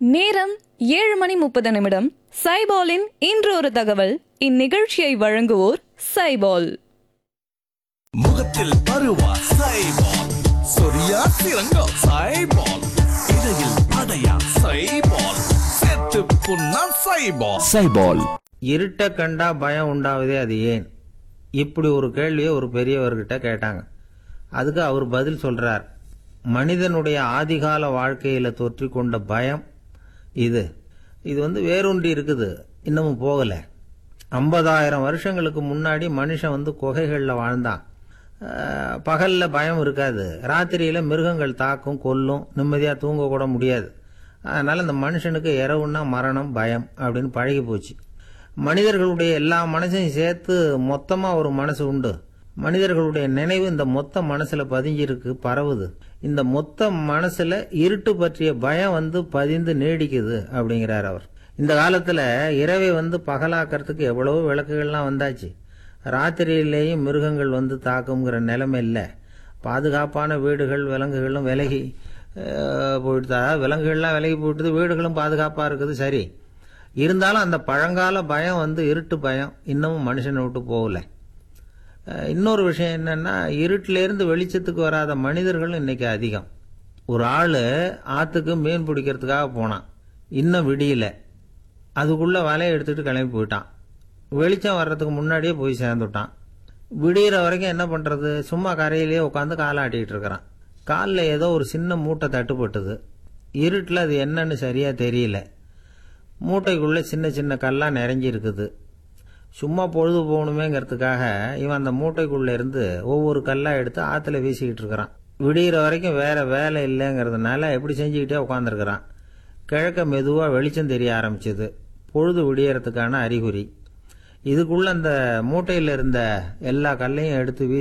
நேரம் ஏழு மணி முப்பது நிமிடம் சைபாலின் இன்று ஒரு தகவல் இந்நிகழ்ச்சியை வழங்குவோர் சைபால் முகத்தில் பருவா சைபால் சொரியா சிறங்கோ சைபால் இடையில் அடையா சைபால் செத்து புண்ணா சைபால் சைபால் இருட்ட கண்டா பயம் உண்டாவதே அது ஏன் இப்படி ஒரு கேள்வியை ஒரு பெரியவர்கிட்ட கேட்டாங்க அதுக்கு அவர் பதில் சொல்றார் மனிதனுடைய ஆதிகால வாழ்க்கையில தொற்றி கொண்ட பயம் இது இது வந்து வேரூன்றி இருக்குது இன்னமும் போகல ஐம்பதாயிரம் வருஷங்களுக்கு முன்னாடி மனுஷன் வந்து குகைகளில் வாழ்ந்தான் அஹ், பகல்ல பயம் இருக்காது ராத்திரியில மிருகங்கள் தாக்கும் கொல்லும் நிம்மதியாக தூங்க கூட முடியாது அதனால இந்த மனுஷனுக்கு இரவுன்னா மரணம் பயம் அப்படின்னு பழகி போச்சு மனிதர்களுடைய எல்லா மனசையும் சேர்த்து மொத்தமா ஒரு மனசு உண்டு மனிதர்களுடைய நினைவு இந்த மொத்த மனசுல பதிஞ்சிருக்கு பரவுது இந்த மொத்த மனசுல இருட்டு பற்றிய பயம் வந்து பதிந்து நீடிக்குது அப்படிங்கிறார் அவர் இந்த காலத்துல இரவை வந்து பகலாக்கிறதுக்கு எவ்வளவோ விளக்குகள்லாம் வந்தாச்சு ராத்திரியிலேயும் மிருகங்கள் வந்து தாக்குங்கிற நிலைமை இல்லை பாதுகாப்பான வீடுகள் விலங்குகளும் விலகி அஹ், போயிடுதா விலங்குகள்லாம் விலகி போயிட்டுது வீடுகளும் பாதுகாப்பாக இருக்குது சரி இருந்தாலும் அந்த பழங்கால பயம் வந்து இருட்டு பயம் இன்னமும் மனுஷனை விட்டு போகல அஹ், இன்னொரு விஷயம் என்னன்னா இருட்டிலேருந்து வெளிச்சத்துக்கு வராத மனிதர்களும் இன்னைக்கு அதிகம் ஒரு ஆள் ஆற்றுக்கு மீன் பிடிக்கிறதுக்காக போனான் இன்னும் விடியல அதுக்குள்ள வலையை எடுத்துட்டு கிளம்பி போயிட்டான் வெளிச்சம் வர்றதுக்கு முன்னாடியே போய் சேர்ந்துட்டான் விடியிற வரைக்கும் என்ன பண்றது சும்மா கரையிலேயே உட்காந்து காலை ஆட்டிக்கிட்டு இருக்கிறான் காலில் ஏதோ ஒரு சின்ன மூட்டை தட்டுப்பட்டது இருட்டில் அது என்னன்னு சரியா தெரியல மூட்டைக்குள்ள சின்ன சின்ன கல்லா நிறைஞ்சி இருக்குது சும்மா பொழுது போகணுமேங்கிறதுக்காக இவன் அந்த மூட்டைக்குள்ள இருந்து ஒவ்வொரு கல்லா எடுத்து ஆத்துல வீசிக்கிட்டு இருக்கிறான் விடியிற வரைக்கும் வேற வேலை இல்லைங்கிறதுனால எப்படி செஞ்சுக்கிட்டே உட்காந்துருக்கிறான் கிழக்க மெதுவா வெளிச்சம் தெரிய ஆரம்பிச்சது பொழுது விடியறதுக்கான அறிகுறி இதுக்குள்ள அந்த மூட்டையில இருந்த எல்லா கல்லையும் எடுத்து வீசி